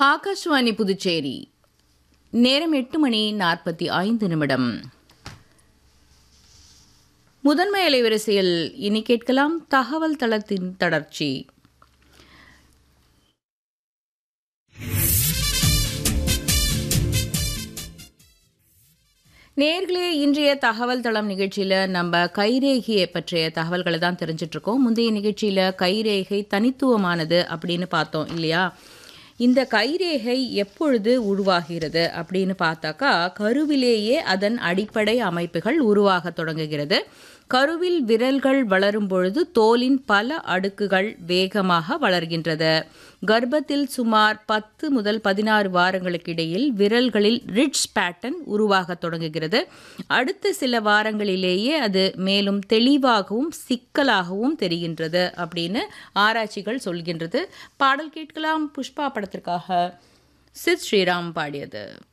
ஆகாஷ்வாணி புதுச்சேரி நேரம் எட்டு மணி நாற்பத்தி ஐந்து நிமிடம் முதன்மை அலைவரிசையில் இனி கேட்கலாம் தகவல் தளத்தின் தொடர்ச்சி நேர்களே இன்றைய தகவல் தளம் நிகழ்ச்சியில் நம்ம கைரேகையை பற்றிய தகவல்களை தான் தெரிஞ்சிட்டு இருக்கோம் முந்தைய நிகழ்ச்சியில் கைரேகை தனித்துவமானது அப்படின்னு பார்த்தோம் இல்லையா இந்த கைரேகை எப்பொழுது உருவாகிறது அப்படின்னு பார்த்தாக்கா கருவிலேயே அதன் அடிப்படை அமைப்புகள் உருவாக தொடங்குகிறது கருவில் விரல்கள் வளரும் பொழுது தோலின் பல அடுக்குகள் வேகமாக வளர்கின்றது கர்ப்பத்தில் சுமார் பத்து முதல் பதினாறு வாரங்களுக்கு இடையில் விரல்களில் ரிட்ஜ் பேட்டர்ன் உருவாக தொடங்குகிறது அடுத்த சில வாரங்களிலேயே அது மேலும் தெளிவாகவும் சிக்கலாகவும் தெரிகின்றது அப்படின்னு ஆராய்ச்சிகள் சொல்கின்றது பாடல் கேட்கலாம் புஷ்பா படத்திற்காக சித் ஸ்ரீராம் பாடியது